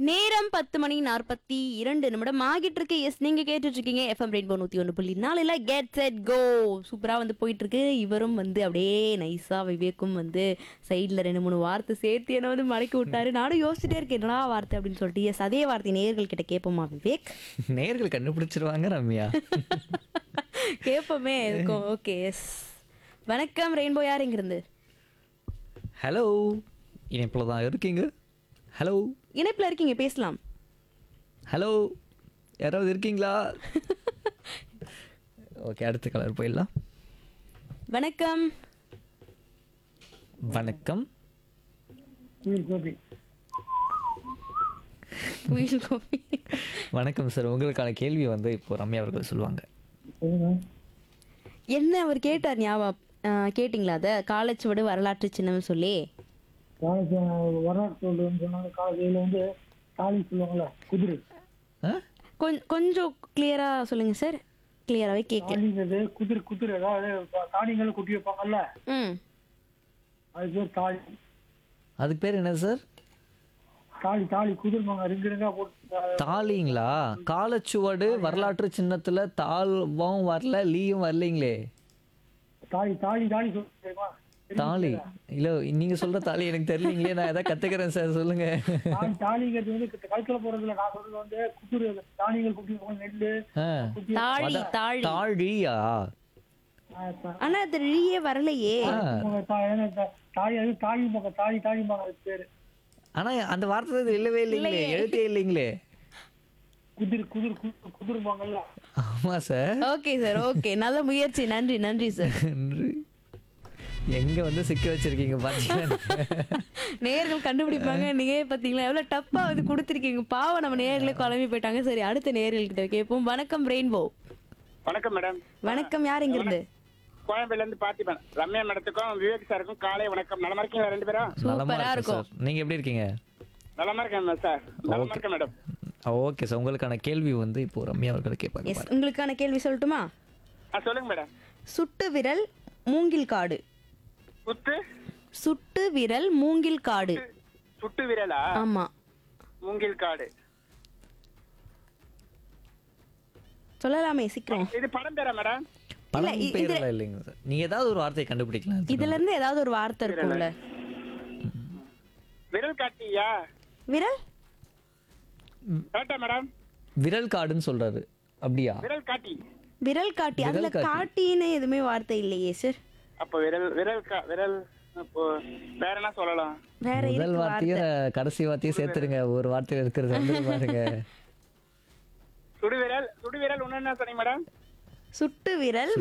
நேரம் பத்து மணி நாற்பத்தி இரண்டு நிமிடம் ஆகிட்டு இருக்கு எஸ் நீங்க கேட்டுட்டு இருக்கீங்க எஃப்எம் ரெயின்போ நூத்தி ஒன்று புள்ளி நாலுல கெட் செட் கோ சூப்பரா வந்து போயிட்டு இருக்கு இவரும் வந்து அப்படியே நைஸா விவேக்கும் வந்து சைட்ல ரெண்டு மூணு வார்த்தை சேர்த்து என்ன வந்து மடக்கி விட்டாரு நானும் யோசிச்சுட்டே இருக்கேன் என்னடா வார்த்தை அப்படின்னு சொல்லிட்டு எஸ் அதே வார்த்தை நேர்கள் கிட்ட கேட்போமா விவேக் நேர்கள் கண்டுபிடிச்சிருவாங்க ரம்யா கேட்போமே இருக்கும் ஓகே எஸ் வணக்கம் ரெயின்போ யார் இங்கிருந்து ஹலோ இணைப்பில் தான் இருக்கீங்க ஹலோ இணைப்புல இருக்கீங்க பேசலாம் ஹலோ யாராவது இருக்கீங்களா ஓகே அடுத்த கலர் போயிடலாம் வணக்கம் வணக்கம் குயில் கோபி வணக்கம் சார் உங்களுக்கான கேள்வி வந்து இப்போ ரம்யா அவர்கள் சொல்லுவாங்க என்ன அவர் கேட்டார் ஞாபகம் ஆ, கேட்டிங்களா அத காலச்சுவடு வரலாற்று சின்னம் சொல்லி காலேஜ் வரலாற்று சொல்லுன்னு சொன்னாங்க காலேஜில் வந்து தாலி சொல்லுவாங்கல்ல குதிரை ஆ? கொஞ்ச கொஞ்சம் கிளியரா சொல்லுங்க சார் கிளியராகவே கேட்க தாலிங்கிறது குதிரை குதிரை அதாவது தானியங்களை குட்டி வைப்பாங்கல்ல ம் அது பேர் தாலி அதுக்கு பேர் என்ன சார் தாலி தாலி குதிரைமாங்க ரிங்கு ரிங்கா போட்டு தாலிங்களா காலச்சுவடு வரலாற்று சின்னத்துல தாழ்வும் வரல லீயும் வரலைங்களே தாலி தாலி தாலி சொல்லுமா தாலி இல்ல நீங்க சொல்ற தாலி எனக்கு தெரியலீங்களே நான் எதாவது கத்துக்கிறேன் சார் சொல்லுங்க தாலி தாலிங்கிறது வந்து கழுத்துல போறதுல நான் சொல்றது வந்து குதிரை தானியங்கள் குட்டி வைப்பாங்க நெல்லு ஆ. குட்டி தாழி தாழி தாழியா ஆ, த- ஆனா அது ரீயே வரலையே ஆ. அவங்க தா- ஏன்னா த- தாலி அது தாலிம்பாங்க தாலி தாலிம்பாங்க அது பேரு ஆனா அந்த வார்த்தை இது இல்லவே இல்லைங்களே எழுத்தே இல்லைங்களே குதிரை குதிரை குதிரை குதிரைமாங்கல்ல ஆமா சார் ஓகே சார் ஓகே நல்ல முயற்சி நன்றி நன்றி சார் எங்க வந்து சிக்க வச்சிருக்கீங்க பாத்தீங்கன்னா நேர்கள் கண்டுபிடிப்பாங்க நீங்க பாத்தீங்களா எவ்வளவு டப்பா வந்து கொடுத்துருக்கீங்க பாவம் நம்ம நேர்களே குழம்பி போயிட்டாங்க சரி அடுத்த நேர்கள் கிட்ட கேட்போம் வணக்கம் ரெயின்போ வணக்கம் மேடம் வணக்கம் யார் இங்க இருந்து கோயம்பேடுல இருந்து பார்த்திபன் ரம்யா மேடத்துக்கும் விவேக் சாருக்கும் காலை வணக்கம் நலமா இருக்கீங்களா ரெண்டு பேரும் நலமா சூப்பரா இருக்கும் இருக்கும் சார் நீங்க எப்படி இருக்கீங்க நலமா இருக்கேன் சார் நலமா இருக்கேன் மேடம் ஓகே சார் உங்களுக்கான கேள்வி வந்து இப்போ ரம்யா அவர்கள் கேட்பாங்க எஸ் உங்களுக்கான கேள்வி சொல்லட்டுமா ஆ சொல்லுங்க மேடம் சுட்டு விரல் மூங்கில் காடு குத்து சுட்டு விரல் மூங்கில் காடு சுட்டு விரலா ஆமா மூங்கில் காடு சொல்லலாமே சீக்கிரம் இது படம் பேரா மேடம் படம் பேர்லாம் இல்லைங்க சார் நீங்க ஏதாவது ஒரு வார்த்தையை கண்டுபிடிக்கலாம் இதுல இருந்து ஏதாவது ஒரு வார்த்தை இருக்கும்ல விரல் காட்டியா விரல் கரெக்டா மேடம் விரல் காடுன்னு சொல்றாரு அப்படியா விரல் காட்டி விரல் காட்டி அதுல விரல் காட்டி. காட்டின்னு எதுவுமே வார்த்தை இல்லையே சார் அப்ப விரல் விரல் கா விரல் அப்போ வேற என்ன சொல்லலாம் வேற முதல் இருக்கு வார்த்தை வார்த்தையும் கடைசி வார்த்தையும் சேர்த்துருங்க ஒரு வார்த்தையில இருக்கிறது வந்து பாருங்க சுடுவிரல் சுடுவிரல் ஒண்ணு என்ன சொன்னீங்க மேடம் சுட்டு விரல்